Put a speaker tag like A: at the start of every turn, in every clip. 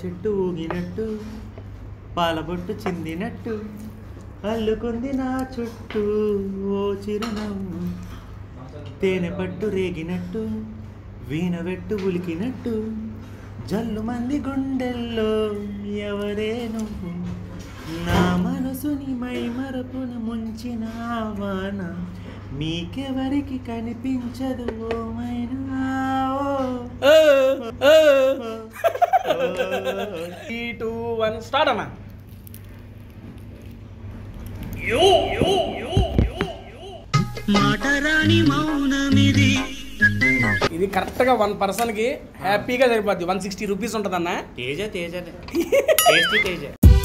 A: చెట్టు ఊగినట్టు పాలబొట్టు చిందినట్టు అల్లుకుంది నా చుట్టూ ఓ చిరునవ్వు తేనె పట్టు రేగినట్టు వీణ వెట్టు ఉలికినట్టు జల్లు మంది గుండెల్లో ఎవరే నువ్వు నా మనసుని మై మరపున ముంచిన వాన మీకెవరికి కనిపించదు ఓ మైనా ఓ
B: త్రీ టూ వన్ స్టార్ట్ అన్న
A: మాటరాని మౌనమిది
B: ఇది కరెక్ట్గా వన్ పర్సన్కి హ్యాపీగా సరిపోద్ది వన్ సిక్స్టీ రూపీస్ ఉంటుందన్న
A: తేజ తేజనే టేస్టీ తేజ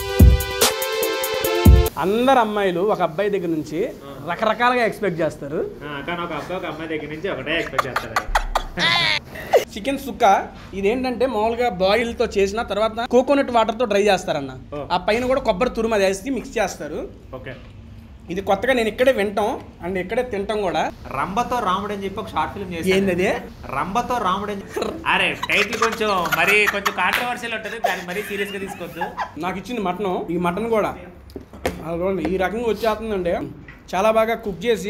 B: అందరు అమ్మాయిలు ఒక అబ్బాయి దగ్గర నుంచి రకరకాలుగా ఎక్స్పెక్ట్ చేస్తారు
A: కానీ ఒక అబ్బాయి ఒక అమ్మాయి దగ్గర నుంచి ఒకటే ఎక్స్పెక్ట్ చేస్తారు
B: చికెన్ సుక్క ఇదేంటంటే మామూలుగా బాయిల్ తో చేసిన తర్వాత కోకోనట్ వాటర్ తో డ్రై చేస్తారన్న
A: ఓ.
B: ఆ పైన కూడా కొబ్బరి తురుము అది వేసి మిక్స్ చేస్తారు
A: ఓకే
B: ఇది కొత్తగా నేను ఇక్కడే వింటాం అండ్ ఇక్కడే తింటాం కూడా
A: రంబతో రాముడు అని చెప్పి ఒక షార్ట్ ఫిల్మ్
B: ఏంది అది?
A: రంబతో రాముడు అని చెప్పి- అరే టైటిల్ కొంచెం మరి కొంచెం కాంట్రవర్షియల్ ఉంటుంది దాన్ని మరీ సీరియస్ గా తీసుకోవద్దు
B: నాకు ఇచ్చింది మటన్ ఈ మటన్ కూడా అది చూడండి ఈ రకంగా వచ్చేస్తుందండి చాలా బాగా కుక్ చేసి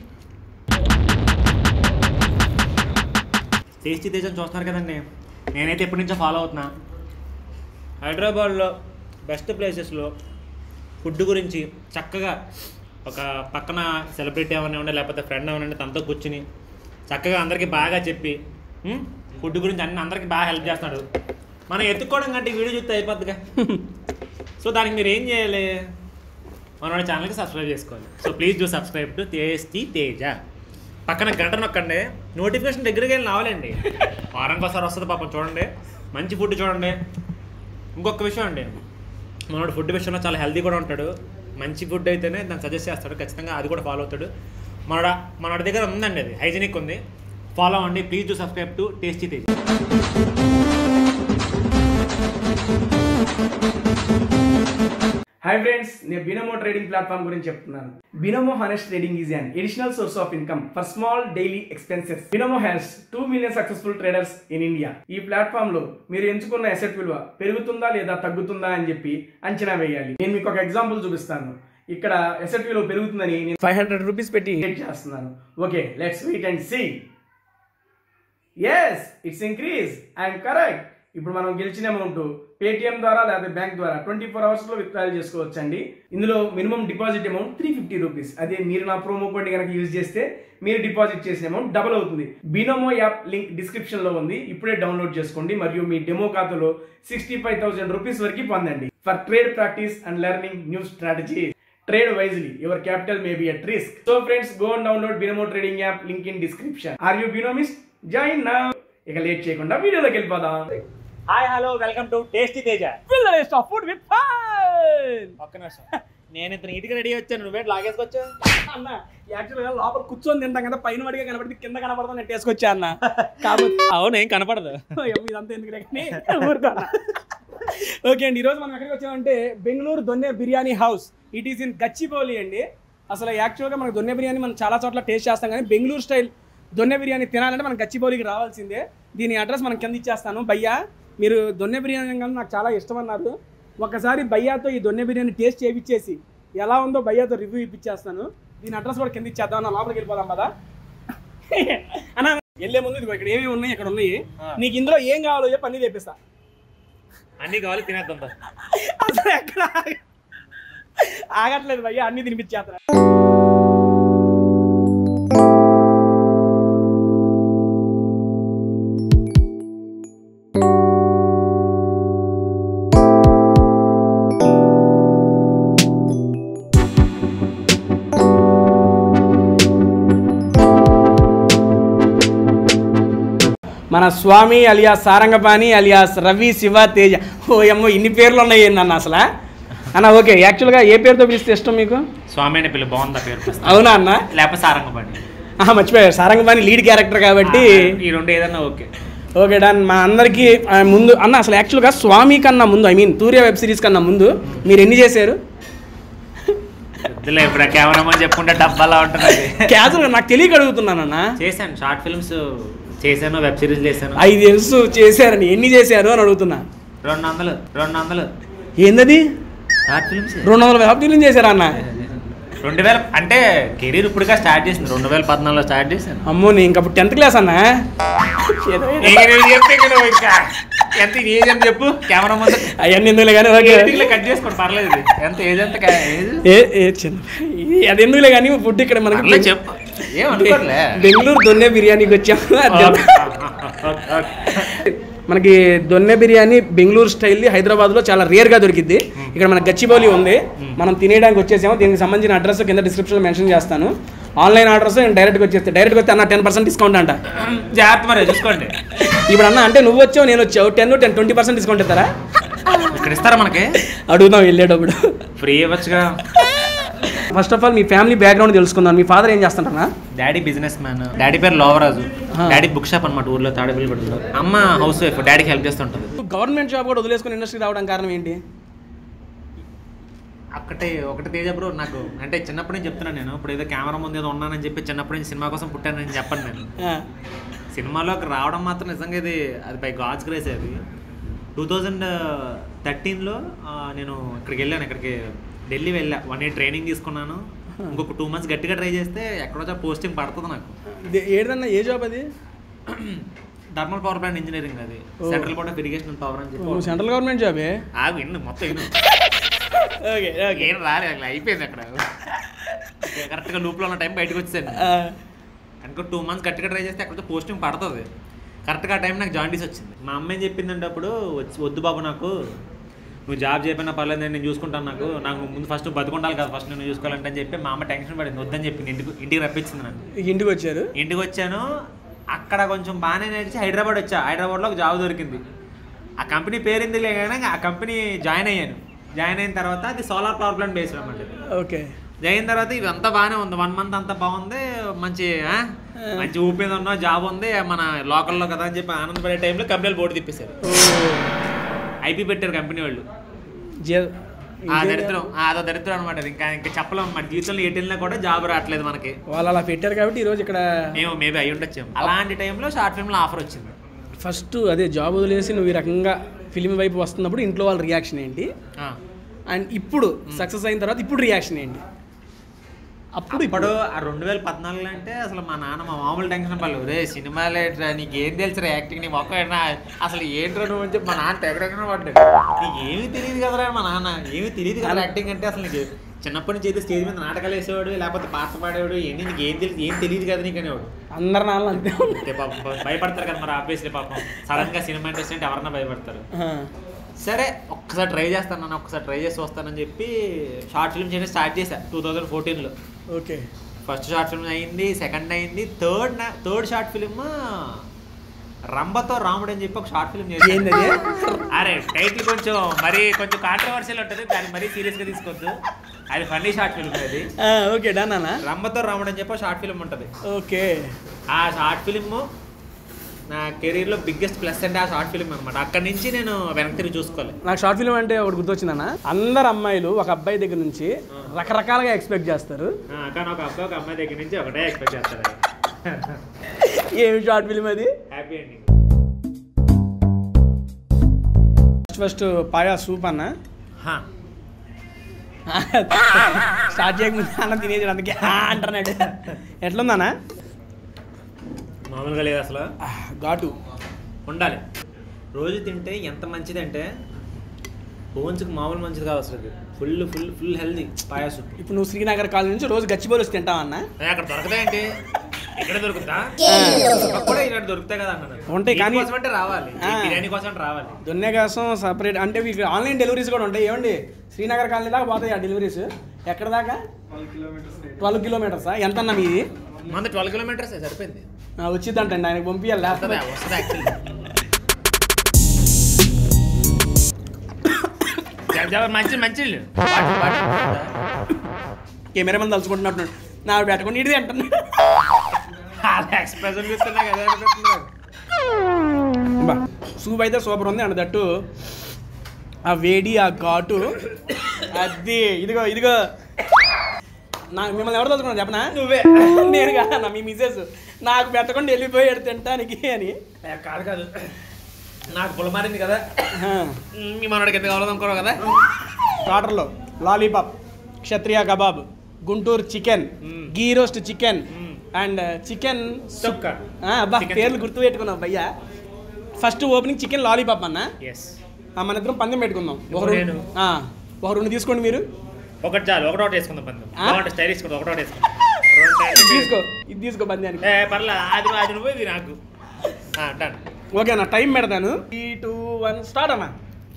A: టేస్టీ తేజం చూస్తున్నారు కదండి నేనైతే ఎప్పటి నుంచో ఫాలో అవుతున్నా హైదరాబాద్లో బెస్ట్ ప్లేసెస్లో ఫుడ్ గురించి చక్కగా ఒక పక్కన సెలబ్రిటీ ఏమైనా లేకపోతే ఫ్రెండ్ ఏమైనా తనతో కూర్చుని చక్కగా అందరికీ బాగా చెప్పి ఉమ్, ఫుడ్ గురించి అన్ని అందరికీ బాగా హెల్ప్ చేస్తున్నాడు మనం ఎత్తుక్కోవడం కంటే ఈ వీడియో చూస్తే అయిపోద్దిగా సో దానికి మీరు ఏం చేయాలి మన ఛానల్కి సబ్స్క్రైబ్ చేసుకోవాలి so please do subscribe to tasty Teja పక్కన గంట నొక్కండి నోటిఫికేషన్ దగ్గరికి వెళ్ళి రావాలండి వారానికి ఒకసారి వస్తుంది పాపం చూడండి మంచి ఫుడ్ చూడండి ఇంకొక విషయం అండి మనోడు ఫుడ్ విషయంలో చాలా హెల్తీ కూడా ఉంటాడు మంచి ఫుడ్ అయితేనే దాన్ని సజెస్ట్ చేస్తాడు ఖచ్చితంగా అది కూడా ఫాలో అవుతాడు మనోడ మనోడి దగ్గర ఉందండి అది హైజీనిక్ ఉంది ఫాలో అవ్వండి please do subscribe to tasty Teja
B: hi friends నేను బినోమో ట్రేడింగ్ ప్లాట్ఫామ్ గురించి చెప్తున్నాను Binomo honest trading is an additional source of income for small daily expenses Binomo has two million successful traders in India ఈ platform లో మీరు ఎంచుకున్న asset విలువ పెరుగుతుందా లేదా తగ్గుతుందా అని చెప్పి అంచనా వేయాలి నేను మీకు ఒక ఎగ్జాంపుల్ చూపిస్తాను ఇక్కడ అసెట్ విలువ పెరుగుతుందని నేను ఫైవ్ హండ్రెడ్ రూపీస్ పెట్టి వెయిట్ చేస్తున్నాను okay let's wait and see yes it's increase I'm correct ఇప్పుడు మనం గెలిచిన అమౌంట్ పేటిఎం ద్వారా లేదా బ్యాంక్ ద్వారా ట్వంటీ ఫోర్ అవర్స్ లో విత్డ్రాల్ చేసుకోవచ్చు అండి ఇందులో minimum deposit amount three fifty rupees అదే మీరు నా ప్రోమో కోడ్ కనుక యూజ్ చేస్తే మీరు డిపాజిట్ చేసిన అమౌంట్ డబుల్ అవుతుంది బినోమో యాప్ లింక్ డిస్క్రిప్షన్ లో ఉంది ఇప్పుడే డౌన్లోడ్ చేసుకోండి మరియు మీ డెమో ఖాతాలో సిక్స్టీ ఫైవ్ థౌసండ్ రూపీస్ వరకు పొందండి for trade practice and learning new strategy trade wisely your capital may be at risk so friends go and download Binomo trading app link in description are you binomist join నా ఇక late చేయకుండా వీడియోలోకి వెళ్ళిపోదాం
A: hi hello welcome to tasty Teja
B: food with fun
A: ఒక్క నిమిషం నేను ఇంత నీట్గా రెడీ వచ్చాను నువ్వే లాగేసుకొచ్చా
B: అన్న యాక్చువల్ గా లోపల కూర్చొని తింటాం కదా పైన వాడిగా కనబడితే కింద కనబడతాం నెట్ వేసుకొచ్చా అన్న కాబట్టి
A: అవును ఏం కనపడదు
B: అయ్యో, ఇదంతా ఎందుకు కానీ ఊరుకో అన్న. ఓకే అండి ఈరోజు మనం ఎక్కడికి వచ్చామంటే Bengaluru దొన్నె biryani house it is in Gachibowli అండి అసలు యాక్చువల్గా మనకు దొన్నె బిర్యానీ మనం చాలా చోట్ల టేస్ట్ చేస్తాం కానీ బెంగళూరు స్టైల్ దొన్నె బిర్యానీ తినాలంటే మనం గచ్చిబౌలికి రావాల్సిందే దీని అడ్రస్ మనం కింద ఇచ్చేస్తాను భయ్యా మీరు దొన్నె బిర్యానీ కానీ నాకు చాలా ఇష్టం అన్నారు ఒకసారి భయ్యాతో ఈ దొన్నె బిర్యానీ టేస్ట్ చేయించేసి ఎలా ఉందో భయ్యాతో రివ్యూ ఇప్పించేస్తాను దీని అడ్రస్ కూడా కింద ఇచ్చేద్దాం అన్న లోపలికి వెళ్ళిపోదాం కదా అన్న వెళ్ళే ముందు ఇదిగో ఇక్కడ ఏమేమి ఉన్నాయి ఇక్కడ ఉన్నాయి
A: ఆ.
B: నీకు ఇందులో ఏం కావాలో చెప్పి అన్ని తెప్పిస్తా
A: అన్ని కావాలి తినేద్దాం దా.
B: అసలు ఎక్కడ ఆగ- ఆగట్లేదు భయ్య అన్ని తినిపించేస్తా మన స్వామి అలియాస్ సారంగపాణి అలియాస్ రవి శివ తేజ ఓ అమ్మో ఇన్ని పేర్లు ఉన్నాయి ఏందన్న అసలు అన్న ఓకే యాక్చువల్గా ఏ పేరుతో పిలిస్తే ఇష్టం మీకు
A: స్వామి అనే పిల్ల బాగుందా పేరు
B: అవునా అన్న
A: లేకపోతే సారంగపడి
B: ఆహా, మర్చిపోయారు సారంగపాణి లీడ్ క్యారెక్టర్ కాబట్టి
A: ఈ రెండు ఏదన్నా ఓకే
B: ఓకే డన్ మా అందరికీ ఆ, ముందు అన్న అసలు యాక్చువల్గా స్వామి కన్నా ముందు I mean Surya web series కన్నా ముందు మీరు ఎన్ని చేశారు
A: వద్దులే ఇప్పుడు కెమెరామని చెప్పుకుంటే డబ్బాలా ఉంటుంది
B: క్యాజువల్గా నాకు తెలియక అడుగుతున్నానన్న
A: చేశాను షార్ట్ ఫిల్మ్స్ చేశాను వెబ్ సిరీస్ చేశాను
B: ఐదు తెలుసు చేశారని ఎన్ని చేశారు అని అడుగుతున్నా
A: రెండు వందలు రెండు వందలు
B: ఏందది
A: షార్ట్ ఫిల్మ్స్
B: రెండు వందల వెబ్ ఫిలిం చేశారా అన్న
A: రెండు వేల అంటే కెరీర్ ఇప్పుడుగా స్టార్ట్ చేసింది రెండు వేల పద్నాలుగులో స్టార్ట్ చేశాను
B: అమ్మో నేను ఇంకప్పుడు టెన్త్ క్లాస్ అన్న
A: ఇంకా నువ్వు చెప్తే ఇంకా నువ్వు ఇంకా ఎంత ఏజ్ అని చెప్పు కెమెరా ముందు
B: అవన్నీ ఎందుకులే కానీ ఓకే
A: ఎడిటింగ్లో కట్ చేసుకోండి పర్లేదు ఇది. ఎంత ఏజ్ ఎంత కా- ఏజ్
B: ఏ ఏ చిన్న ఇది అది ఎందుకులే కానీ ఫుడ్ ఇక్కడ మనకి
A: పర్లేదు చెప్పు ఏం అనుకోలే
B: బెంగళూరు దొన్నె బిర్యానీకి వచ్చాము అది- మనకి దొన్నె బిర్యానీ బెంగళూరు స్టైల్ హైదరాబాద్లో చాలా రేర్గా దొరికిద్ది ఇక్కడ మన గచ్చిబౌలి ఉంది మనం తినేయడానికి వచ్చేసాము దీనికి సంబంధించిన అడ్రస్ కింద డిస్క్రిప్షన్లో మెన్షన్ చేస్తాను ఆన్లైన్ ఆర్డర్స్ నేను డైరెక్ట్గా వచ్చేస్తే డైరెక్ట్గా వస్తే అన్న టెన్ పర్సెంట్ డిస్కౌంట్ అంట
A: జాగ్రత్త మరి చూసుకోండి
B: ఇప్పుడు అన్న అంటే నువ్వు వచ్చావు నేను వచ్చావు ten ten twenty percent discount ఇస్తారా
A: ఇక్కడ ఇస్తారా మనకి
B: అడుగుదాం వెళ్ళేటప్పుడు
A: ఫ్రీ ఇవ్వచ్చుగా
B: ఫస్ట్ ఆఫ్ ఆల్ మీ ఫ్యామిలీ బ్యాక్గ్రౌండ్ తెలుసుకుందాం మీ ఫాదర్ ఏం చేస్తుంటారా
A: డాడీ బిజినెస్ మ్యాన్ డాడీ పేరు లోవరాజు డాడీ బుక్ షాప్ అనమాట ఊర్లో తాడేపల్లిగూడలో అమ్మ హౌస్ వైఫ్ డాడీకి హెల్ప్ చేస్తుంటుంది
B: గవర్నమెంట్ జాబ్ కూడా వదిలేసుకుని ఇండస్ట్రీ రావడం కారణం ఏంటి
A: ఒకటే ఒకటి తేజ బ్రో నాకు అంటే చిన్నప్పటి నుంచి చెప్తున్నాను నేను ఇప్పుడు ఏదో కెమెరా ముందు ఏదో ఉన్నానని చెప్పి చిన్నప్పటి నుంచి సినిమా కోసం పుట్టానని చెప్పను నేను సినిమాలోకి రావడం మాత్రం నిజంగా ఇది అది పై గాడ్స్ గ్రేస్ అది టూ థౌజండ్ థర్టీన్లో నేను ఇక్కడికి వెళ్ళాను ఇక్కడికి ఢిల్లీ వెళ్ళా వన్ ఇయర్ ట్రైనింగ్ తీసుకున్నాను ఇంకొక టూ మంత్స్ గట్టిగా ట్రై చేస్తే ఎక్కడో పోస్టింగ్ పడుతుంది నాకు
B: ఇది ఏదన్నా ఏ జాబ్ అది
A: థర్మల్ పవర్ ప్లాంట్ ఇంజనీరింగ్ అది central board of irrigation power అని చెప్పి
B: నువ్వు సెంట్రల్ గవర్నమెంట్ జాబే
A: ఆగు విన్ను మొత్తం విను
B: ఓకే ఓకే
A: ఏం రాలేదు అట్లా అయిపోయింది అక్కడ కరెక్ట్గా లూప్లో ఉన్న టైం బయటకు వచ్చాను అనుకో టూ మంత్స్ గట్టిగా ట్రై చేస్తే అక్కడ పోస్టింగ్ పడుతుంది కరెక్ట్గా ఆ టైం నాకు జాయింటీస్ వచ్చింది మా అమ్మ ఏం చెప్పిందంటే అప్పుడు వచ్చి వద్దు బాబు నాకు నువ్వు జాబ్ చేయకపోయినా పర్లేదు నేను చూసుకుంటాను నాకు నాకు ముందు ఫస్ట్ బతుకుండాలి కదా ఫస్ట్ నేను చూసుకోవాలంటే అని చెప్పి మా అమ్మ టెన్షన్ పడింది వద్దని చెప్పింది ఇంటికి ఇంటికి రప్పించింది నన్ను
B: ఇంటికి వచ్చారు
A: ఇంటికి వచ్చాను అక్కడ కొంచెం బాగానే నడిచి హైదరాబాద్ వచ్చా హైదరాబాద్లో ఒక జాబ్ దొరికింది ఆ కంపెనీ పేరింది కానీ ఆ కంపెనీ జాయిన్ అయ్యాను జాయిన్ అయిన తర్వాత అది సోలార్ పవర్ ప్లాంట్ బేస్డ్ అనమాట
B: ఓకే
A: అయిన తర్వాత ఇది అంతా బాగానే ఉంది వన్ మంత్ అంతా బాగుంది మంచి ఆ? మంచి ఊపేది ఉన్నా జాబ్ ఉంది మన లోకల్లో కదా అని చెప్పి ఆనందపడే టైంలో కంపెనీలు బోర్డు తిప్పేశారు ఐపీ పెట్టారు కంపెనీ వాళ్ళు
B: జే-
A: ఆ దరిద్రం ఆ, అదో దరిద్రం అనమాట ఇంకా ఇంకా చెప్పలేము మన జీవితంలో ఎటు వెళ్ళినా కూడా జాబ్ రావట్లేదు మనకి
B: వాళ్ళు అలా పెట్టారు కాబట్టి ఈరోజు ఇక్కడ
A: మేము మేబీ అయి ఉండొచ్చు అలాంటి టైంలో షార్ట్ ఫిల్మ్లో ఆఫర్ వచ్చింది
B: ఫస్ట్ అదే జాబ్ వదిలేసి నువ్వు ఈ రకంగా ఫిలిం వైపు వస్తున్నప్పుడు ఇంట్లో వాళ్ళ రియాక్షన్ ఏంటి
A: ఆ.
B: అండ్ ఇప్పుడు సక్సెస్ అయిన తర్వాత ఇప్పుడు రియాక్షన్ ఏంటి అప్పుడు
A: ఇప్పుడు ఆ రెండు వేల పద్నాలుగులో అంటే అసలు మా నాన్న మా మామూలు టెన్షన్ పడలేదు రే సినిమాలు ఏంట్రా నీకు ఏం తెలుసురా యాక్టింగ్ నీ మొక్క ఏంట్రా అసలు ఏంట్రా నువ్వు అని చెప్పి మా నాన్న తెగడెక్కడ పడ్డాడు నీకు ఏమీ తెలియదు కదరా మా నాన్న ఏమీ తెలియదు కదా యాక్టింగ్ అంటే అసలు నీకు చిన్నప్పటి నుంచి అయితే స్టేజ్ మీద నాటకాలు వేసేవాడు లేకపోతే పాట పాడేవాడు ఏంటి నీకు ఏం తెలియదు ఏం తెలియదు కదా నీకు అనేవాడు
B: అందరు నాన్న అంతే ఉన్నారు.
A: అంటే పాపం భయపడతారు కదా మరి ఆబ్వియస్లీ పాపం సడన్ గా సినిమా ఇంట్రెస్ట్ అంటే ఎవరన్నా భయపడతారు
B: ఆ.
A: సరే ఒక్కసారి ట్రై చేస్తాను నన్ను ఒక్కసారి ట్రై చేసి వస్తానని చెప్పి షార్ట్ ఫిల్మ్ చేయడం స్టార్ట్ చేశా టూ థౌజండ్ ఫోర్టీన్లో
B: ఓకే
A: ఫస్ట్ షార్ట్ ఫిల్మ్ అయింది సెకండ్ అయింది థర్డ్ థర్డ్ షార్ట్ ఫిల్మ్ రంభతో రాముడు అని చెప్పి ఒక షార్ట్ ఫిల్మ్ చేశాను
B: ఏందది
A: అరే టైటిల్ కొంచెం మరి కొంచెం కాంట్రవర్షియల్ ఉంటుంది దాన్ని మరీ సీరియస్గా తీసుకోవద్దు అది ఫన్నీ షార్ట్ ఫిల్మ్ అది
B: ఆ, ఓకే డన్ అన్న
A: రంభతో రాముడు అని చెప్పి ఒక షార్ట్ ఫిల్మ్ ఉంటుంది
B: ఓకే
A: ఆ షార్ట్ ఫిల్మ్ నా కెరీర్లో బిగ్గెస్ట్ ప్లస్ అంటే ఆ షార్ట్ ఫిల్మ్ అనమాట అక్కడి నుంచి నేను వెనక్కి తిరిగి చూసుకోవాలి
B: నాకు షార్ట్ ఫిల్మ్ అంటే ఒకటి గుర్తొచ్చిందన్న అందరు అమ్మాయిలు ఒక అబ్బాయి దగ్గర నుంచి రకరకాలుగా ఎక్స్పెక్ట్ చేస్తారు
A: ఆ, కానీ ఒక అబ్బాయి ఒక అమ్మాయి దగ్గర నుంచి ఒకటే ఎక్స్పెక్ట్ చేస్తారు
B: ఏమి షార్ట్ ఫిల్మ్ అది
A: happy ending
B: first first paya soup అన్న స్టార్ట్ చేయకముందు అన్న తినేది అందుకే ఆ అంటున్నాడు ఎట్లుందన్న
A: మామూలుగా లేదు అసలు
B: ఆ, ఘాటు
A: ఉండాలి రోజు తింటే ఎంత మంచిది అంటే బోన్స్కి మామూలు మంచిది కాదు అసలు full full full healthy payasam
B: ఇప్పుడు నువ్వు శ్రీనగర్ కాలనీ నుంచి రోజు గచ్చిబౌలి వచ్చి తింటావా అన్న
A: అక్కడ దొరకదాయండి ఇక్కడ దొరుకుతా అక్కడ కూడా ఇలాంటి దొరుకుతాయి కదా అన్న
B: ఉంటాయి కానీ-
A: కోసం అంటే రావాలి ఈ
B: ఆ.
A: బిర్యానీ కోసం అంటే రావాలి
B: దొన్నె కోసం సపరేట్ అంటే మీకు ఆన్లైన్ డెలివరీస్ కూడా ఉంటాయి ఏమండి శ్రీనగర్ కాలనీ దాకా పోతాయి ఆ డెలివరీస్ ఎక్కడ దాకా ట్వెల్వ్ కిలోమీటర్సా ఎంత అన్న మీది
A: మన ట్వెల్వ్ కిలోమీటర్స్ సరిపోయింది
B: ఆ, వచ్చిందంటండి ఆయనకు పంపించాలి
A: వస్తుంది
B: లేకపోతే
A: వస్తుంది యాక్చువల్లీ మంచి మంచి
B: కెమెరా మంది తలుచుకుంటున్నట్టు నాకు పెట్టుకుని ఇడిది అంటున్నాడు
A: ఎక్స్ప్రెషన్ చూస్తున్నా కదా అనిపిస్తుంది నాకు.
B: బా సూప్ అయితే సూపర్ ఉంది అండ్ దట్టు ఆ వేడి ఆ ఘాటు అది ఇదిగో ఇదిగో నా మిమ్మల్ని ఎవరు తలుచుకున్నారు చెప్పనా
A: నువ్వే
B: నేను కాదన్న మీ మిసెస్ నాకు పెట్టకుండా వెళ్ళిపోయాడు తింటానికి అని
A: కాదు కాదు నాకు పుల్ల మారింది కదా మీ మనోడికి ఎంత కావాలో అనుకోరు కదా
B: స్టార్టర్లో lollipop Kshatriya kebab Guntur chicken
A: hmm.
B: Ghee roast chicken
A: hmm.
B: And chicken
A: sukka
B: అబ్బా
A: Chicken
B: పేర్లు
A: సుక్క.
B: గుర్తు పెట్టుకున్నావు భయ్యా ఫస్ట్ ఓపెనింగ్ చికెన్ లాలీపాప్ అన్న
A: ఎస్
B: ఆ, మన ఇద్దరం పందెం పెట్టుకుందాం ఒక
A: ఇప్పుడు
B: రెండు
A: నేను.
B: ఆ, ఒక రెండు తీసుకోండి మీరు
A: ఒకటి చాలు ఒకటి ఒకటి వేసుకుందాం పందెం
B: ఆ?
A: బాగుంటుంది స్టైలిష్ కూడా ఒకటి ఒకటి వేసుకుందాం రెండు
B: ఇది
A: టైర్లు
B: తీసుకో ఇది తీసుకో పందానికి
A: ఏ పర్లే అది అది నువ్వు ఇది నాకు డన్
B: ఓకే అన్న టైం పెడతాను త్రీ టూ వన్ స్టార్ట్ అన్న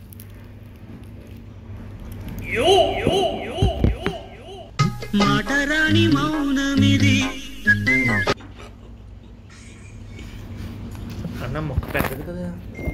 C: మాటరాని మౌనమిది
A: అన్న మొక్క పెద్దది కదా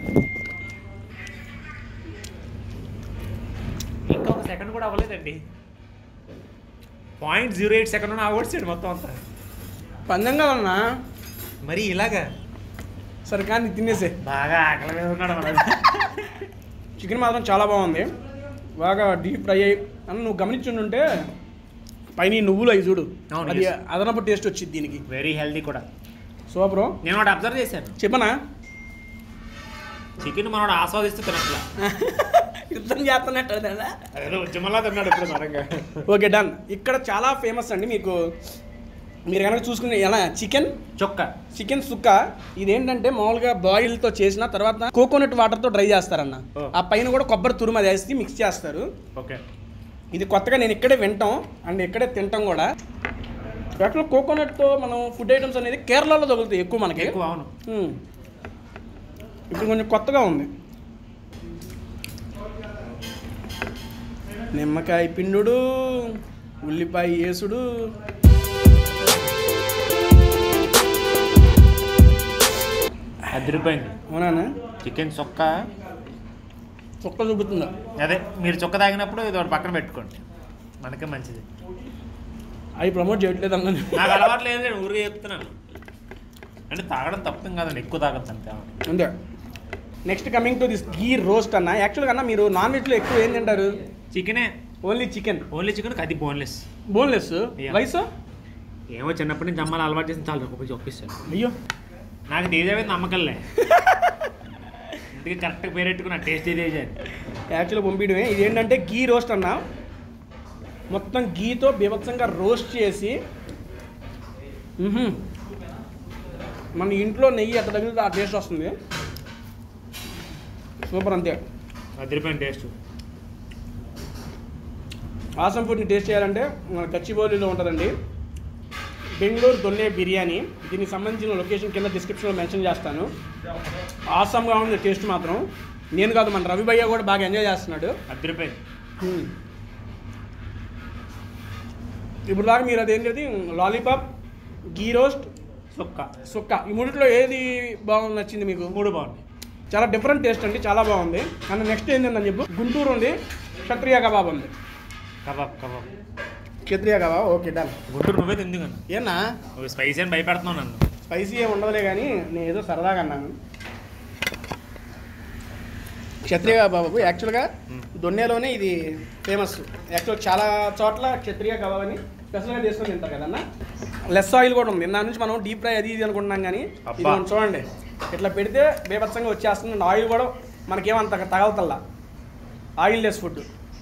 A: ఇంకా ఒక సెకండ్ కూడా అవ్వలేదండి పాయింట్ జీరో ఎయిట్ సెకండ్ ఆగొచ్చాడు మొత్తం అంతా
B: పందెం కావాలన్నా
A: మరి ఇలాగా
B: సరే కానీ తినేసే
A: బాగా ఆకలి మీద ఉన్నాడు మన
B: చికెన్ మాత్రం చాలా బాగుంది బాగా డీప్ ఫ్రై అయ్యి అన్న నువ్వు గమనించుంటే పైన ఈ నువ్వులు అవి చూడు
A: అవును,
B: అది
A: yes.
B: అదనపు టేస్ట్ వచ్చింది దీనికి
A: వెరీ హెల్దీ కూడా
B: సూపర్
A: నేను ఒకటి అబ్జర్వ్ చేశాను
B: చెప్పనా
A: చికెన్ మనోడు ఆస్వాదిస్తూ తినట్లా
B: యుద్ధం చేస్తున్నట్టు
A: అదేదో ఉద్యమంలా తిన్నాడు ఇప్పుడు సడన్గా
B: ఓకే డన్ ఇక్కడ చాలా ఫేమస్ అండి మీకు మీరు కనుక చూసుకునే ఎలా చికెన్
A: చొక్క
B: చికెన్ సుక్క ఇదేంటంటే మామూలుగా బాయిల్తో చేసిన తర్వాత కోకోనట్ వాటర్తో డ్రై చేస్తారన్న
A: ఓ.
B: ఆ పైన కూడా కొబ్బరి తురుము అది వేసి మిక్స్ చేస్తారు
A: ఓకే
B: ఇది కొత్తగా నేను ఇక్కడే వింటాం అండ్ ఇక్కడే తింటాం కూడా యాక్చువల్ కోకోనట్తో మనం ఫుడ్ ఐటమ్స్ అనేది కేరళలో తగులుతాయి ఎక్కువ మనకి
A: ఎక్కువ అవును
B: మ్మ్. ఇప్పుడు కొంచెం కొత్తగా ఉంది నిమ్మకాయ పిండుడు ఉల్లిపాయ వేసుడు
A: అదిరిపోయింది
B: అవునా
A: చికెన్ చొక్క
B: చుక్క చూపుతుందా
A: అదే మీరు చొక్క తాగినప్పుడు ఇది ఒకటి పక్కన పెట్టుకోండి మనకే మంచిది
B: అవి ప్రమోట్ చేయట్లేదు అన్న
A: నాకు అలవాటు లేదు నేను ఊరికే చెప్తున్నాను అంటే తాగడం తప్పం కాదండి ఎక్కువ తాగద్దు అంతే
B: అంతే next coming to this ghee roast అన్న యాక్చువల్గా అన్న మీరు నాన్ వెజ్లో ఎక్కువ ఏం తింటారు
A: చికెనే
B: ఓన్లీ చికెన్
A: ఓన్లీ చికెన్ అది బోన్లెస్
B: బోన్లెస్
A: Yeah.
B: రైస్
A: ఏమో చిన్నప్పటి నుంచి అమ్మాలి అలవాటు చేసిన చాలా రూపాయలు చొప్పిస్తాను
B: అయ్యో
A: నాకు తేజావే నమ్మకంలే అందుకే కరెక్ట్గా పేరెట్టుకున్నా టేస్ట్ తేజ
B: యాక్చువల్గా పంపించడమే ఇది ఏంటంటే గీ రోస్ట్ అన్న మొత్తం గీతో బీభత్సంగా రోస్ట్ చేసి మ్హూ. మన ఇంట్లో నెయ్యి ఎట్ట తగిలితే ఆ టేస్ట్ వస్తుంది సూపర్ అంతే
A: అదిరిపోయిన టేస్ట్
B: ఆసం ఫుడ్ని టేస్ట్ చేయాలంటే మన కచ్చిబౌలిలో ఉంటుందండి బెంగళూరు దొల్లే బిర్యానీ దీనికి సంబంధించిన లొకేషన్ కింద డిస్క్రిప్షన్లో మెన్షన్ చేస్తాను ఆసంగా ఉంది టేస్ట్ మాత్రం నేను కాదు మన రవి భయ్య కూడా బాగా ఎంజాయ్ చేస్తున్నాడు
A: అదిరిపోయింది
B: హ్మ్. ఇప్పుడు దాకా మీరు అదేంటది లాలీపాప్ గీ రోస్ట్
A: చొక్క
B: సుక్క ఈ మూడిట్లో ఏది బాగుంది నచ్చింది మీకు
A: మూడు బాగుంది
B: చాలా డిఫరెంట్ టేస్ట్ అండి చాలా బాగుంది అండ్ నెక్స్ట్ ఏంటందని చెప్పు గుంటూరు ఉంది క్షత్రియ కబాబ్ ఉంది
A: kebab kebab
B: Kshatriya kebab okay done
A: Guntur నువ్వే తింది కన్నా
B: ఏనా
A: నువ్వు స్పైసీ అని భయపెడుతున్నావు నన్ను
B: స్పైసీ ఏమి ఉండదులే కానీ నేను ఏదో సరదాగా అన్నాను క్షత్రియ కబాబు యాక్చువల్గా
A: మ్మ్.
B: దొన్నెలోనే ఇది ఫేమస్ యాక్చువల్ చాలా చోట్ల క్షత్రియ కబాబ్ అని స్పెషల్గా చేసుకొని తింటారు కదన్నా లెస్ ఆయిల్ కూడా ఉంది దాని నుంచి మనం డీప్ ఫ్రై అది ఇది అనుకుంటున్నాం కానీ ఇది
A: అబ్బా.
B: మనం చూడండి ఇట్లా పెడితే బేభత్సంగా వచ్చేస్తుంది అండ్ ఆయిల్ కూడా మనకేమంత తగలతల్లా ఆయిల్ లెస్ ఫుడ్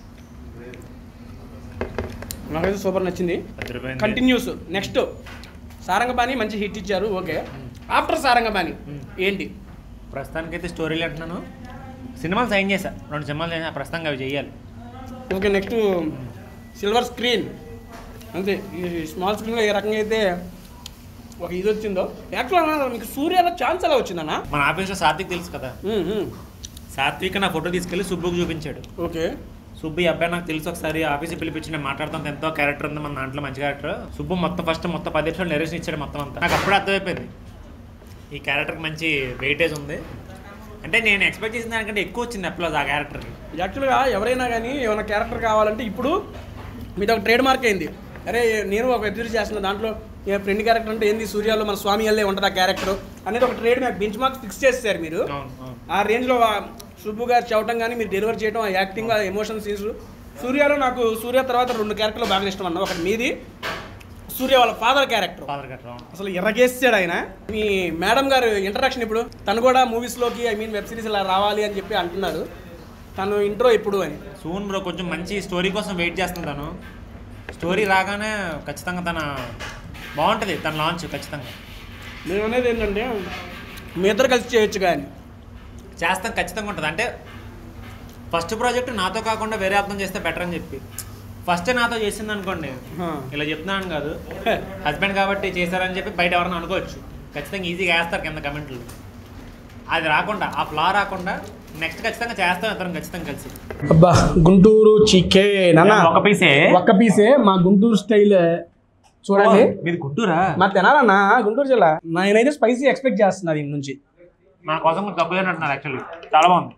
B: నాకైతే సూపర్ నచ్చింది
A: అదిరిపోయింది
B: కంటిన్యూస్ నెక్స్ట్ సారంగపాణి మంచి హిట్ ఇచ్చారు ఓకే ఆఫ్టర్ సారంగపాణి
A: మ్మ్.
B: ఏంటి
A: ప్రస్తుతానికైతే స్టోరీలు అంటున్నాను సినిమాలు సైన్ చేశా రెండు సినిమాలు చేసా ప్రస్తుతంగా అవి చేయాలి
B: ఓకే నెక్స్ట్ సిల్వర్ స్క్రీన్ అంతే ఈ స్మాల్ స్క్రీన్లో ఏ రకంగా అయితే ఒక ఇది వచ్చిందో యాక్చువల్ మీకు సూర్యాలో ఛాన్స్ ఎలా వచ్చిందన్నా
A: మన ఆఫీస్లో సాత్విక్ తెలుసు కదా
B: మ్మ్, మ్మ్.
A: సాత్విక్ నా ఫోటో తీసుకెళ్ళి సుబ్బుకు చూపించాడు
B: ఓకే
A: సుబ్బు ఈ అబ్బాయి నాకు తెలుసు ఒకసారి ఆఫీస్కి పిలిపించి నేను మాట్లాడుతాను ఎంతో క్యారెక్టర్ ఉంది మన దాంట్లో మంచి క్యారెక్టర్ సుబ్బు మొత్తం ఫస్ట్ మొత్తం పది నిమిషాలు నెరేషన్ ఇచ్చాడు మొత్తం అంతా నాకు అప్పుడే అర్థమైపోయింది ఈ క్యారెక్టర్కి మంచి వెయిటేజ్ ఉంది అంటే నేను ఎక్స్పెక్ట్ చేసిన దానికంటే ఎక్కువ వచ్చింది అప్లోజ్ ఆ క్యారెక్టర్కి
B: యాక్చువల్గా ఎవరైనా కానీ ఏమైనా క్యారెక్టర్ కావాలంటే ఇప్పుడు మీది ఒక ట్రేడ్ మార్క్ అయింది అరే నేను ఒక వెబ్ సిరీస్ చేస్తున్న దాంట్లో ఏ ఫ్రెండ్ క్యారెక్టర్ అంటే ఏంది సూర్యాలో మన స్వామి అల్లే ఉంటుంది ఆ క్యారెక్టర్ అనేది ఒక trademark benchmark fix చేస్తారు మీరు
A: అవును అవును
B: ఆ రేంజ్లో ఆ సుబ్బు గారు చెప్పడం కానీ మీరు డెలివర్ చేయడం ఆ యాక్టింగ్ ఆ ఎమోషన్ సీన్స్ సూర్యలో నాకు సూర్య తర్వాత రెండు క్యారెక్టర్లు బాగా ఇష్టం అన్న ఒకటి మీది సూర్య వాళ్ళ ఫాదర్ క్యారెక్టర్
A: ఫాదర్ గారు
B: అసలు ఎర్రగేసాడు ఆయన మీ మేడం గారు ఇంట్రడక్షన్ ఇప్పుడు తను కూడా మూవీస్లోకి ఐ మీన్ వెబ్ సిరీస్ ఇలా రావాలి అని చెప్పి అంటున్నారు తను ఇంట్రో ఇప్పుడు అని
A: సూన్ బ్రో కొంచెం మంచి స్టోరీ కోసం వెయిట్ చేస్తుంటాను స్టోరీ రాగానే ఖచ్చితంగా తన బాగుంటుంది తన లాంచ్ ఖచ్చితంగా
B: నేను అనేది ఏంటంటే మీ ఇద్దరు కలిసి చేయొచ్చు కానీ
A: చేస్తాం ఖచ్చితంగా ఉంటుంది అంటే ఫస్ట్ ప్రాజెక్ట్ నాతో కాకుండా వేరే అర్థం చేస్తే బెటర్ అని చెప్పి ఫస్ట్ నాతో చేసింది అనుకోండి ఇలా చెప్తున్నాను కాదు హస్బెండ్ కాబట్టి చేశారని చెప్పి బయట ఎవరైనా అనుకోవచ్చు ఖచ్చితంగా ఈజీగా వేస్తారు కింద కమెంట్లు అది రాకుండా ఆ ఫ్లా రాకుండా నెక్స్ట్ ఖచ్చితంగా చేస్తాం ఇద్దరం ఖచ్చితంగా కలిసి
B: అబ్బా గుంటూరు చికెన్ అన్న
A: ఒక పీసే
B: ఒక్క పీసే మా గుంటూరు స్టైల్ చూడండి
A: మీది గుంటూరా
B: మా తినాలన్నా గుంటూరు జిల్లా నేనైతే స్పైసీ ఎక్స్పెక్ట్ చేస్తున్నా దీని నుంచి
A: మన కోసం కొంచెం తక్కువ అంటున్నారు యాక్చువల్లీ చాలా బాగుంది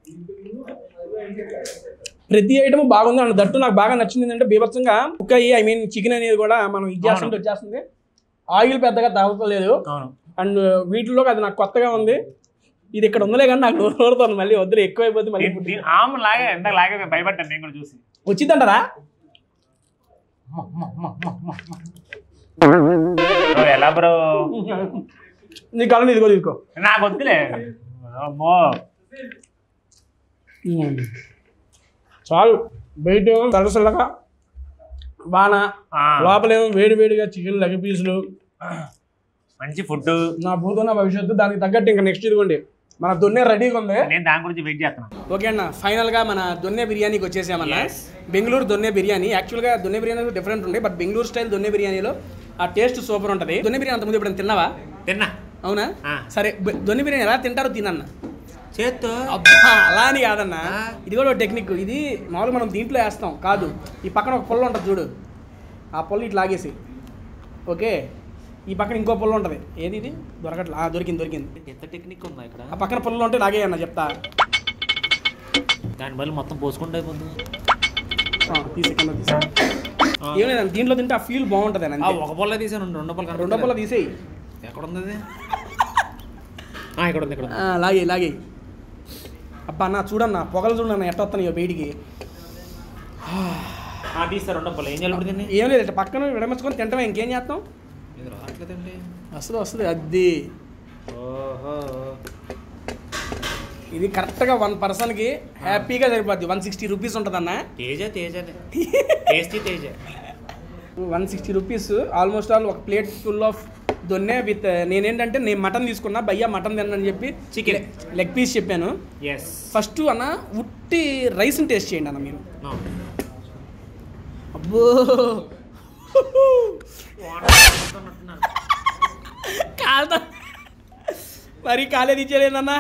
B: ప్రతి ఐటమ్ బాగుంది అండ్ దట్టు నాకు బాగా నచ్చింది ఏంటంటే బీభత్సంగా కుక్ అయ్యి ఐ మీన్ చికెన్ అనేది కూడా మనం ఇది చేస్తుంటే వచ్చేస్తుంది ఆయిల్ పెద్దగా తాగుతలేదు
A: అవును
B: అండ్ వీటిలో అది నాకు కొత్తగా ఉంది ఇది ఇక్కడ ఉందలే కానీ నాకు నోరు ఊరుతుంది మళ్ళీ వద్దులే ఎక్కువైపోతే మళ్ళీ
A: దీ- దీ- ఆమె లాగే ఎంత లాగే భయపడ్డాను నేను కూడా చూసి
B: వచ్చిందంటారా
A: ఓ, ఎలా బ్రో
B: నీ కళ్ళని ఇదిగో తీసుకో
A: నాకు వద్దులే అమ్మో
B: చాలు బయట తలసలగా బాగా
A: ఆ,
B: లోపలేమో వేడి వేడిగా చికెన్ లెగ్ పీసులు
A: మంచి ఫుడ్
B: నా భూతున్న భవిష్యత్తు దానికి తగ్గట్టు ఇంకా నెక్స్ట్ ఇదిగోండి మన దొన్నే రెడీగా ఉంది
A: నేను దాని గురించి వెయిట్ చేస్తున్నాను
B: ఓకే అన్న ఫైనల్గా మన దొన్నె బిర్యానీకి వచ్చేసామన్న
A: Yes.
B: బెంగళూరు దొన్నె బిర్యానీ యాక్చువల్గా దొన్నె బిర్యానీ డిఫరెంట్ ఉండే బట్ బెంగళూరు స్టైల్ దొన్నె బిర్యానీలో ఆ టేస్ట్ సూపర్ ఉంటుంది దొన్నె బిర్యానీ అంతకుముందు ఇప్పుడు తిన్నావా
A: తిన్నా
B: అవునా
A: ఆ.
B: సరే బె- దొన్నె బిర్యానీ ఎలా తింటారో తినన్న
A: చేత్తో
B: అబ్బా అలా అని కాదన్న
A: ఆ.
B: ఇది కూడా టెక్నిక్ ఇది మామూలుగా మనం దీంట్లో వేస్తాం కాదు ఈ పక్కన ఒక పొల్ల ఉంటుంది చూడు ఆ పొల్ల ఇట్లా లాగేసి ఓకే ఈ పక్కన ఇంకో పొల్ల ఉంటుంది ఏది ఇది దొరకట్లా ఆ, దొరికింది దొరికింది
A: ఎంత టెక్నిక్ ఉందా ఇక్కడ
B: ఆ పక్కన పొల్ల ఉంటే లాగే అన్న చెప్తా
A: దాని వల్ల మొత్తం పోసుకుంటే అయిపోతుంది
B: ఆ, తీసి కింద తీసి
A: ఆ.
B: ఏం లేదన్న దీంట్లో తింటే ఆ ఫీల్ బాగుంటుంది అని
A: ఆ, ఒక పొల్ల తీసాను రెండు పొల్ల
B: రెండో పొల్ల తీసేయి
A: ఎక్కడ ఉంది అది? ఆ, ఇక్కడ ఉంది ఇక్కడ ఉంది.
B: ఆ, లాగే లాగే అబ్బా అన్న చూడన్న పొగలు చూడన్న ఎట్ట వస్తాను బయటికి
A: ఆ, తీస్తా రెండో పొల్ల ఏం చేయాలి దీన్ని
B: ఏం లేదు ఇట్లా పక్కన విడమర్చుకొని తింటామే ఇంకేం చేస్తాం
A: ఇది రావట్లేదండి
B: వస్తుంది వస్తుంది అది
A: ఓహో
B: ఇది కరెక్ట్గా వన్ పర్సన్కి హ్యాపీగా సరిపోద్ది వన్ సిక్స్టీ రూపీస్ ఉంటుందన్న
A: Teja Teja tasty Teja
B: one sixty rupees almost all ఒక plate full of donne with నేనేంటంటే నేను మటన్ తీసుకున్నా భయ్యా మటన్ తినని చెప్పి
A: Chicken.
B: లెగ్ పీస్ చెప్పాను
A: ఎస్
B: ఫస్ట్ అన్న ఉట్టి రైస్ని టేస్ట్ చేయండి అన్న మీరు అబ్బో కాలుతా మరి కాలేదు ఇచ్చేలేదన్నా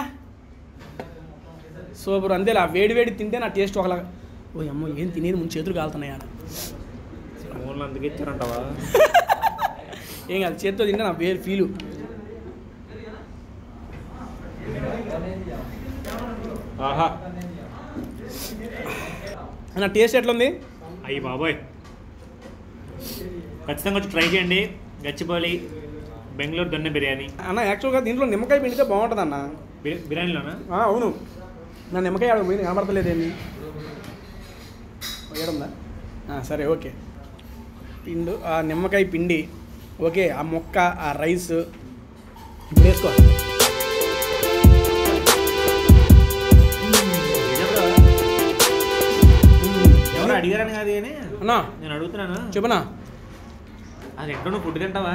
B: సూపర్ అంతేలా వేడి వేడి తింటే నా టేస్ట్ ఒకలాగా ఓ అమ్మో ఏం తినేది ముందు చేతులు కాలుతున్నాయి ఆడ
A: ఫోన్లు అందుకు ఇచ్చారంటావా
B: ఏం కాదు చేతితో తింటే నా వేరు ఫీలు
A: ఆహా
B: నా టేస్ట్ ఎట్లుంది
A: అయ్యి బాబోయ్ ఖచ్చితంగా వచ్చి ట్రై చేయండి గచ్చిబౌలి బెంగళూరు దొన్నె బిర్యానీ
B: అన్న యాక్చువల్గా దీంట్లో నిమ్మకాయ పిండితే బాగుంటుంది అన్న
A: బిర్- బిర్యానీలోనా
B: ఆ, అవును నా నిమ్మకాయ ఆడ పోయింది కనబడతలేదేమి ఏడుందా ఆ, సరే ఓకే పిండు ఆ నిమ్మకాయ పిండి ఓకే ఆ మొక్క ఆ రైస్ ఇప్పుడు వేసుకో
A: ఎవరు అడిగారని కాదు కానీ
B: అన్నా
A: నేను అడుగుతున్నాను
B: చెప్పనా
A: అది ఎక్కడ నువ్వు ఫుడ్ తింటావా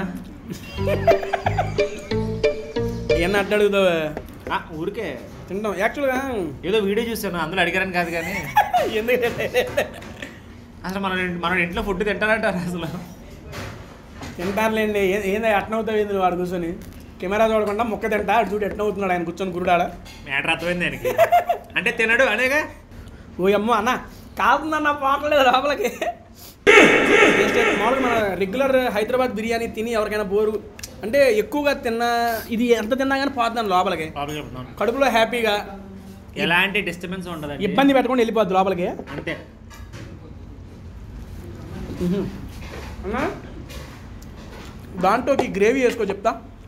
B: ఏమన్నా అట్ట అడుగుతావా
A: ఆ, ఊరికే
B: తింటాం యాక్చువల్గా
A: ఏదో వీడియో చూసాను అందులో అడిగారని కాదు కానీ
B: ఎందుకంటే
A: అసలు మన మన ఇంట్లో ఫుడ్ తింటారంటారు అసలు
B: తింటారులేండి ఏ- ఏంది అట్నవుతావు ఏంది నువ్వు వాడు కూర్చొని కెమెరా చూడకుండా మొక్క తింటా అటు చూడు ఎట్నవుతున్నాడు ఆయన కూర్చొని గురుడాడ
A: మ్యాటర్ అర్థమైంది దానికి అంటే తినడు అనేగా
B: ఓ అమ్మ అన్న కాదుందన్న పోవట్లేదు లోపలికి Just మామూలుగా మన రెగ్యులర్ హైదరాబాద్ బిర్యానీ తిని ఎవరికైనా బోరు అంటే ఎక్కువగా తిన్నా ఇది ఎంత తిన్నా కానీ పోతున్నాను లోపలికి
A: బాబు చెప్తున్నాను
B: కడుపులో హ్యాపీగా
A: ఎలాంటి డిస్టర్బెన్స్ ఉండదు
B: ఇబ్బంది పెట్టకుండా వెళ్ళిపోద్ది లోపలికి
A: అంతే
B: అన్నా దాంట్లోకి గ్రేవీ వేసుకో చెప్తా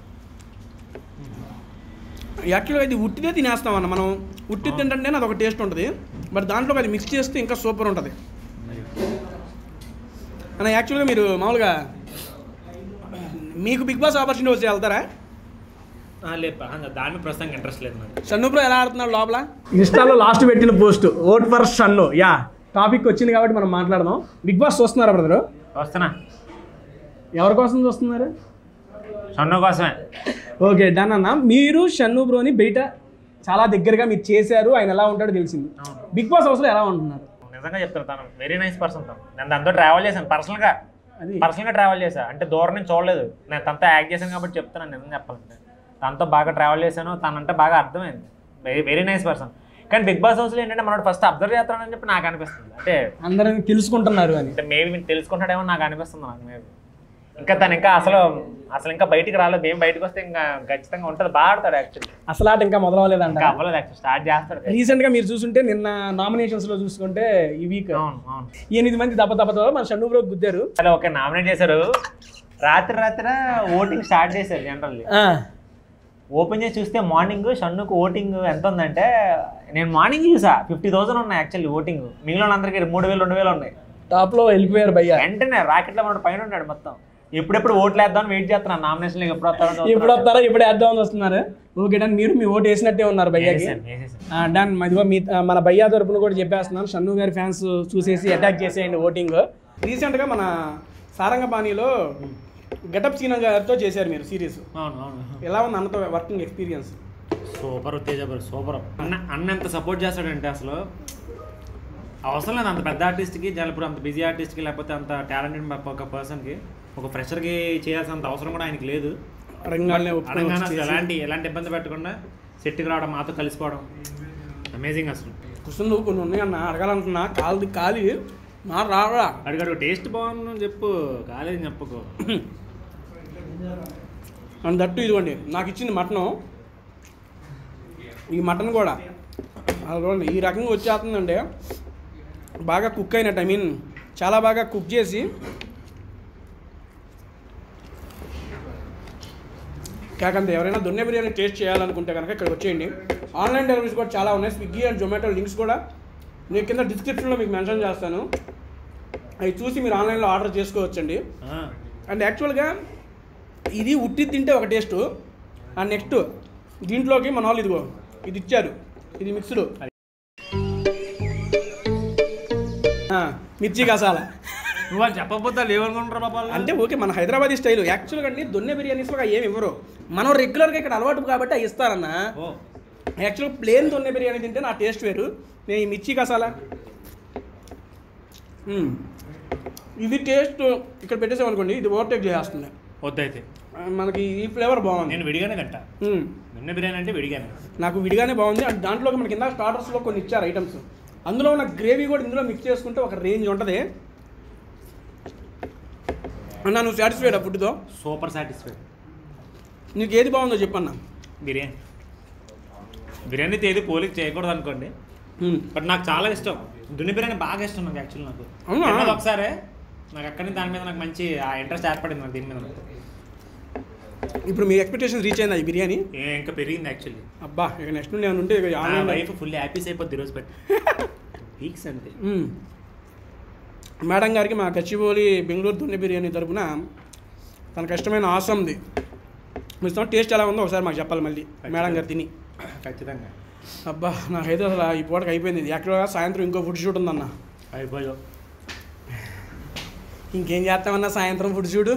B: యాక్చువల్గా ఇది ఉట్టిదే తినేస్తాం అన్న మనం ఉట్టి తింటే అది ఒక టేస్ట్ ఉంటుంది బట్ దాంట్లో అది మిక్స్ చేస్తే ఇంకా సూపర్ ఉంటుంది అన్న యాక్చువల్గా మీరు మామూలుగా మీకు బిగ్ బాస్ ఆపర్చునిటీ వచ్చి వెళ్తారా
A: ఆ, లేదు ఆ, దాని మీద ప్రస్తుతానికి ఇంట్రెస్ట్ లేదు నాకు
B: షన్ను బ్రో ఎలా ఆడుతున్నాడు లోపల ఇన్స్టాలో లాస్ట్ పెట్టిన పోస్ట్ ఓట్ ఫర్ షన్ను యా టాపిక్ వచ్చింది కాబట్టి మనం మాట్లాడదాం బిగ్ బాస్ చూస్తున్నారా బ్రదర్
A: వస్తున్నా
B: ఎవరి కోసం చూస్తున్నారు
A: సొన్న కోసమే
B: ఓకే డన్ అన్న మీరు షన్ను బ్రోని బయట చాలా దగ్గరగా మీరు చేశారు ఆయన ఎలా ఉంటాడో తెలిసింది
A: అవును.
B: బిగ్ బాస్ హౌస్లో ఎలా ఉంటున్నారు
A: నిజంగా చెప్తాను తను వెరీ నైస్ పర్సన్ తను నేను దాంతో ట్రావెల్ చేశాను పర్సనల్గా
B: అది
A: పర్సనల్గా ట్రావెల్ చేశా అంటే దూరం నుంచి చూడలేదు నేను తనతో యాక్ట్ చేశాను కాబట్టి చెప్తున్నాను నిజం చెప్పాలంటే తనతో బాగా ట్రావెల్ చేశాను తనంటే బాగా అర్థమైంది వెరీ వెరీ నైస్ పర్సన్ కానీ బిగ్ బాస్ హౌస్లో ఏంటంటే మనోడు ఫస్ట్ అబ్జర్వ్ చేస్తానని చెప్పి నాకు అనిపిస్తుంది అంటే
B: అందరిని తెలుసుకుంటున్నారు అని
A: అంటే మేబీ మీరు తెలుసుకుంటాడేమో నాకు అనిపిస్తుంది నాకు మేబీ ఇంకా తను ఇంకా అసలు అసలు ఇంకా బయటికి రాలేదు మేము బయటకు వస్తే ఇంకా ఖచ్చితంగా ఉంటుంది బాగా ఆడతాడు యాక్చువల్లీ
B: అసలు ఆట ఇంకా మొదలవలేదంట
A: ఇంకా అవ్వలేదు యాక్చువల్ స్టార్ట్ చేస్తాడు
B: రీసెంట్ గా మీరు చూసుంటే నిన్న నామినేషన్స్ లో చూసుకుంటే ఈ వీక్
A: అవును అవును
B: ఎనిమిది మంది దెబ్బ దెబ్బ దెబ్బ మన షన్ను బ్రో గుద్దారు
A: అలా ఓకే నామినేట్ చేశారు రాత్రి రాత్రి ఓటింగ్ స్టార్ట్ చేశారు జనరల్లీ ఓపెన్ చేసి చూస్తే మార్నింగ్ షన్నుకు ఓటింగ్ ఎంత ఉందంటే నేను మార్నింగ్ చూసా ఫిఫ్టీ థౌసండ్ ఉన్నాయి యాక్చువల్లీ ఓటింగ్ మిగిలిన అందరికీ మూడు వేలు రెండు వేలు ఉన్నాయి
B: టాప్ లో వెళ్ళిపోయారు భయ్య
A: వెంటనే రాకెట్లో మన పైన ఉన్నాడు మొత్తం ఎప్పుడెప్పుడు ఓట్లు వేద్దామని వెయిట్ చేస్తున్నాను నామినేషన్ ఎప్పుడు వస్తారో
B: ఇప్పుడు వస్తారా ఇప్పుడు వేద్దాం అని వస్తున్నారు ఓకే డన్ మీరు మీ ఓటు వేసినట్టే ఉన్నారు భయ్యకి
A: వేసేసాను, వేసేసాను.
B: ఆ, డన్ ఇదిగో మీ ఆ, మన భయ్యా తరపున కూడా చెప్పేస్తున్నాను షన్ను గారి ఫ్యాన్స్ చూసేసి అటాక్ చేసేయండి ఓటింగ్ రీసెంట్గా మన సారంగపాణిలో గెటప్ సీన గారితో చేశారు మీరు సిరీస్
A: అవును అవును
B: ఎలా ఉంది అన్నతో working experience
A: super Teja bro super అన్న అన్న ఎంత సపోర్ట్ చేస్తాడంటే అసలు అవసరం లేదు అంత పెద్ద ఆర్టిస్ట్కి ఇప్పుడు అంత బిజీ ఆర్టిస్ట్కి లేకపోతే అంత టాలెంటెడ్ ఒక పర్సన్కి ఒక ఫ్రెషర్కి చేయాల్సినంత అవసరం కూడా ఆయనకి లేదు
B: అడగానే
A: అడగానే అసలు ఎలాంటి ఎలాంటి ఇబ్బంది పెట్టకుండా సెట్కి రావడం మాతో కలిసిపోవడం అమేజింగ్ అసలు
B: కుసుందు కొన్ని ఉన్నాయన్న అడగాలనుకున్నా కాలు కాలి మా రావడా
A: అడిగాడు టేస్ట్ బాగుందని చెప్పు కాలేదని చెప్పుకో
B: అండ్ దట్టు ఇదిగోండి నాకు ఇచ్చింది మటను ఈ మటన్ కూడా అది చూడండి ఈ రకంగా వచ్చేస్తుందంటే బాగా కుక్ అయినట్టు ఐ మీన్ చాలా బాగా కుక్ చేసి కాకంత ఎవరైనా దొన్నె బిర్యానీ టేస్ట్ చేయాలనుకుంటే కనుక ఇక్కడికి వచ్చేయండి ఆన్లైన్ డెలివరీస్ కూడా చాలా ఉన్నాయి స్విగ్గీ అండ్ జొమాటో లింక్స్ కూడా నేను కింద డిస్క్రిప్షన్లో మీకు మెన్షన్ చేస్తాను అవి చూసి మీరు ఆన్లైన్లో ఆర్డర్ చేసుకోవచ్చండి
A: ఆ,
B: అండ్ యాక్చువల్గా ఇది ఉట్టి తింటే ఒక టేస్ట్ అండ్ నెక్స్ట్ దీంట్లోకి మన వాళ్ళు ఇదిగో ఇది ఇచ్చారు ఇది మిక్స్డ్ మిర్చి కసాల
A: నువ్వు వాళ్ళు చెప్పకపోతే వాళ్ళు ఏమనుకుంటారు పాప వాళ్ళు?
B: అంటే ఓకే మన హైదరాబాదీ స్టైల్ యాక్చువల్గా అండి దొన్నె బిర్యానీస్లో ఏమి ఇవ్వరు మనం రెగ్యులర్గా ఇక్కడ అలవాటు కాబట్టి అవి ఇస్తారన్న
A: ఓ
B: యాక్చువల్గా ప్లేన్ దొన్నె బిర్యానీ తింటే నా టేస్ట్ వేరు నేను ఈ మిర్చి కసాలా మ్మ్. ఇది టేస్ట్ ఇక్కడ పెట్టేసామనుకోండి ఇది ఓవర్టేక్ చేస్తుంది
A: వద్దయితే
B: ఆ, మనకి ఈ ఫ్లేవర్ బాగుంది
A: నేను విడిగానే తింటా
B: మ్మ్.
A: నిన్న బిర్యానీ అంటే విడిగానే
B: నాకు విడిగానే బాగుంది అండ్ దాంట్లో మనకి కింద స్టార్టర్స్లో కొన్ని ఇచ్చారు ఐటమ్స్ అందులో ఉన్న గ్రేవీ కూడా ఇందులో మిక్స్ చేసుకుంటే ఒక రేంజ్ ఉంటుంది అన్న నువ్వు సాటిస్ఫైడ్ ఆ ఫుడ్తో
A: సూపర్ సాటిస్ఫైడ్
B: నీకు ఏది బాగుందో చెప్పన్న
A: బిర్యానీ బిర్యానీ తేదీ పోలిక చేయకూడదు అనుకోండి బట్ నాకు చాలా ఇష్టం దున్ని బిర్యానీ బాగా ఇష్టం నాకు యాక్చువల్ నాకు
B: అవునా?
A: తిన్నది ఒకసారి నాకు అక్కడి నుంచి దాని మీద నాకు మంచి ఆ ఇంట్రెస్ట్ ఏర్పడింది నాకు దీని మీద నాకు.
B: ఇప్పుడు మీ ఎక్స్పెక్టేషన్ రీచ్ అయిందా ఈ బిర్యానీ
A: ఏ ఇంకా పెరిగింది యాక్చువల్లీ
B: అబ్బా ఇక నెక్స్ట్ నుండి ఏమైనా ఉంటే ఇక
A: నా
B: ఆన్లైన్లో
A: వైఫ్ ఫుల్ హ్యాపీస్ అయిపోద్ది ఈరోజు బట్ వీక్స్ అంతే
B: మ్మ్. మేడం గారికి మా కచ్చిబోలి బెంగళూరు దొన్నె బిర్యానీ తరపున తనకు ఇష్టమైన ఆసంది ఇస్తాం టేస్ట్ ఎలా ఉందో ఒకసారి మాకు చెప్పాలి మళ్ళీ మేడం గారు తిని
A: ఖచ్చితంగా
B: అబ్బా నాకైతే అసలు ఈ పూటకి అయిపోయింది ఇది ఎక్కడ సాయంత్రం ఇంకో ఫుడ్ షూట్ ఉందన్న
A: అయిపోయో
B: ఇంకేం చేస్తామన్నా సాయంత్రం ఫుడ్ షూట్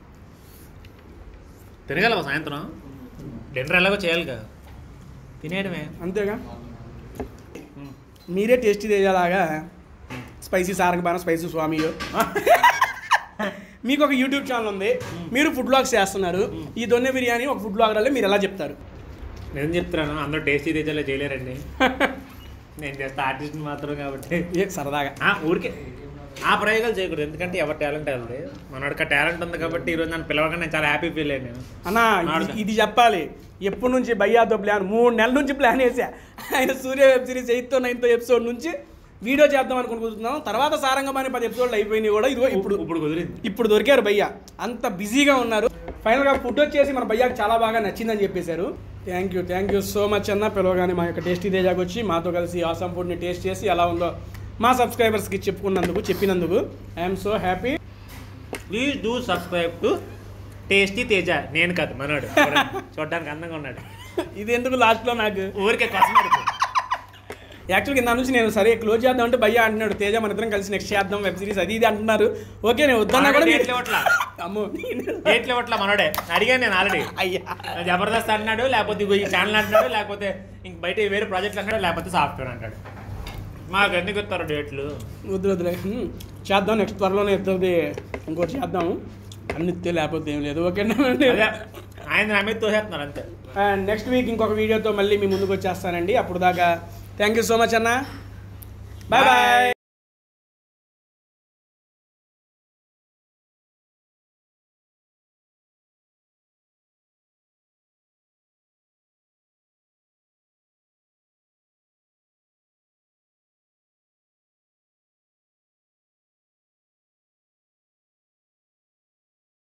A: తిరగలవా సాయంత్రం డిన్నర్ ఎలాగో చేయాలి కదా తినేయడమే
B: అంతేగా
A: మ్మ్.
B: మీరే టేస్టీ చేయాలాగా స్పైసీ సారంగపాన స్పైసీ స్వామియో మీకు ఒక యూట్యూబ్ ఛానల్ ఉంది మీరు ఫుడ్ బ్లాగ్స్ చేస్తున్నారు ఈ దొన్నె బిర్యానీ ఒక ఫుడ్ బ్లాగర్లో మీరు ఎలా చెప్తారు
A: నేను చెప్తున్నాను అందరూ టేస్టీ తెచ్చేలా చేయలేరండి నేను చేస్తా ఆర్టిస్ట్ మాత్రం కాబట్టి
B: ఏ సరదాగా
A: ఆ, ఊరికే ఆ ప్రయోగాలు చేయకూడదు ఎందుకంటే ఎవరి టాలెంట్ వెళ్ళదు మనోడికి టాలెంట్ ఉంది కాబట్టి ఈరోజు నన్ను పిలవగానే నేను చాలా హ్యాపీ ఫీల్ అయ్యాను నేను
B: అన్నా ఇది- ఇది చెప్పాలి ఎప్పటి నుంచి భయ్యాతో ప్లాన్ మూడు నెలల నుంచి ప్లాన్ వేసా ఆయన Surya web series eighth ninth episode నుంచి వీడియో చేద్దాం అనుకుంటున్నాం తర్వాత సారంగమాని పది ఎపిసోడ్లు అయిపోయినాయి కూడా ఇదిగో ఇప్పుడు
A: ఇప్పుడు కుదిరింది
B: ఇప్పుడు దొరికారు భయ్య అంత బిజీగా ఉన్నారు ఫైనల్గా ఫుడ్ వచ్చేసి మన భయ్యాకి చాలా బాగా నచ్చిందని చెప్పేశారు thank you thank you so much అన్న పిలవగానే మా యొక్క టేస్టీ తేజాకి వచ్చి మాతో కలిసి ఆసం ఫుడ్ని టేస్ట్ చేసి ఎలా ఉందో మా సబ్స్క్రైబర్స్కి చెప్పుకున్నందుకు చెప్పినందుకు I'm so happy
A: please do subscribe to tasty Teja నేను కాదు మనోడు చూడడానికి అందంగా ఉన్నాడు
B: ఇది ఎందుకు లాస్ట్లో నాకు
A: ఊరికే కసమాడు
B: యాక్చువల్గా ఇందా నుంచి నేను సరే క్లోజ్ చేద్దాం అంటే భయ్య అంటున్నాడు తేజ మన ఇద్దరం కలిసి నెక్స్ట్ చేద్దాం వెబ్ సిరీస్ అది ఇది అంటున్నారు ఓకే నేను వద్దన్నా కూడా
A: డేట్లు
B: మీరు-
A: ఇవ్వట్లా
B: అమ్మో
A: డేట్లు ఇవ్వట్లా మనోడే అడిగాను నేను ఆల్రెడీ
B: అయ్యా
A: జబర్దస్త్ అంటున్నాడు లేకపోతే ఇగో ఈ ఛానల్ అంటున్నాడు లేకపోతే ఇంక బయట వేరే ప్రాజెక్టులు అంటాడు లేకపోతే సాఫ్ట్వేర్ అంటాడు మాకు ఎందుకు ఇస్తారు డేట్లు
B: వద్దు వద్దులే హ్మ్. చేద్దాం నెక్స్ట్ త్వరలోనే ఇద్దరిది ఇంకోటి చేద్దాము అన్ని ఇస్తే లేకపోతే ఏం లేదు ఓకేనా
A: అదే ఆయన నా మీద తోసేస్తున్నారు అంతే
B: అండ్ నెక్స్ట్ వీక్ ఇంకొక వీడియోతో మళ్ళీ మీ ముందుకు వచ్చేస్తానండి అప్పుడు దాకా థ్యాంక్ యూ సో మచ్ అన్న బాయ్ బాయ్